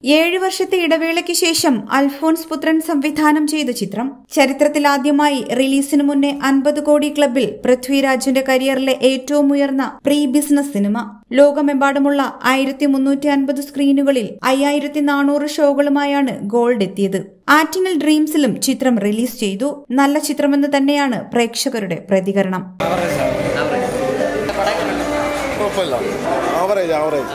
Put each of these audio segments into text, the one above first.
ഏഴു വർഷത്തെ ഇടവേളയ്ക്ക് ശേഷം അൽഫോൺസ് പുത്രൻ സംവിധാനം ചെയ്ത ചിത്രം ചരിത്രത്തിലാദ്യമായി റിലീസിന് മുന്നേ അൻപത് കോടി ക്ലബിൽ പൃഥ്വിരാജിന്റെ കരിയറിലെ ഏറ്റവും ഉയർന്ന പ്രീ ബിസിനസ് സിനിമ ലോകമെമ്പാടുമുള്ള ആയിരത്തി മുന്നൂറ്റി അൻപത് സ്ക്രീനുകളിൽ അയ്യായിരത്തി നാനൂറ് ഷോകളുമായാണ് ഗോൾഡ് എത്തിയത് ആറ്റിങ്ങൽ ഡ്രീംസിലും ചിത്രം റിലീസ് ചെയ്തു നല്ല ചിത്രമെന്ന് തന്നെയാണ് പ്രേക്ഷകരുടെ പ്രതികരണം കുഴപ്പമില്ല ആവറേജ് ആവറേജ്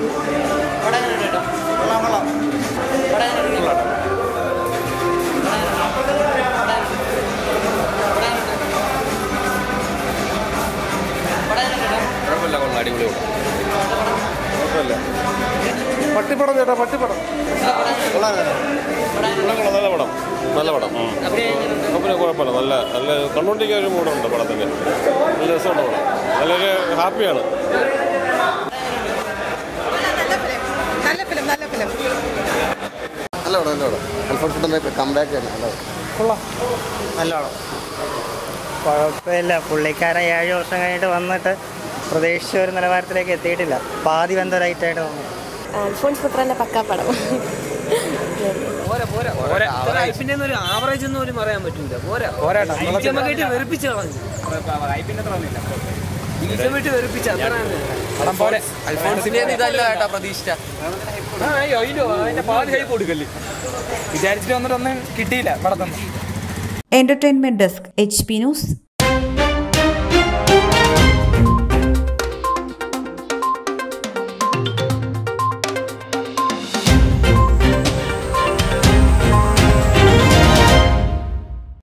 കുഴപ്പമില്ല കൊള്ളാം അടിപൊളി കുഴപ്പമില്ല പട്ടിപ്പടം ചേട്ടാ പട്ടിപ്പടം കൊള്ളാം കൊള്ളാം നല്ല പടം നല്ല പടം അഭിനയം കുഴപ്പമില്ല നല്ല നല്ല കണ്ടുകൊണ്ടിരിക്കാൻ ഒരു മൂടുണ്ട് പടത്തിന് നല്ല രസമുണ്ട് പടം നല്ലൊരു ഹാപ്പിയാണ് നല്ല ഫിലിം നല്ല ഫിലിം നല്ല പടം നല്ല പടം അൽഫോൺസിന്റെ കംബാക്ക് ആണ് നല്ല പടം കുഴപ്പമില്ല പുള്ളിക്കാരൻ ഏഴ് വർഷം കഴിഞ്ഞിട്ട് വന്നിട്ട് പ്രതീക്ഷിച്ച ഒരു നിലവാരത്തിലേക്ക് എത്തിയിട്ടില്ല പാതി ബന്ധരായിട്ടായിട്ട് വന്നു അൽഫോൺസ് പുത്രന്റെ പക്കാ പടം ഐപ്പിന്റെ ഒരു ആവറേജ് ഒന്നും പോലും പറയാൻ പറ്റില്ല പോരാ നമുക്കായിട്ട് വെറുപ്പിച്ച് കളഞ്ഞു ഈച്ചമായിട്ട് വെറുപ്പിച്ച് അത്ര അൽഫോൺസിന്റെ ഇതല്ല കേട്ടാ പ്രതീക്ഷിച്ച അയ്യോ അതിന്റെ പാതി കൈ കൊടുക്കല്ലേ വിചാരിച്ചിട്ട് വന്നിട്ടൊന്നും കിട്ടിയില്ല പടത്തൊന്നും entertainment desk H P news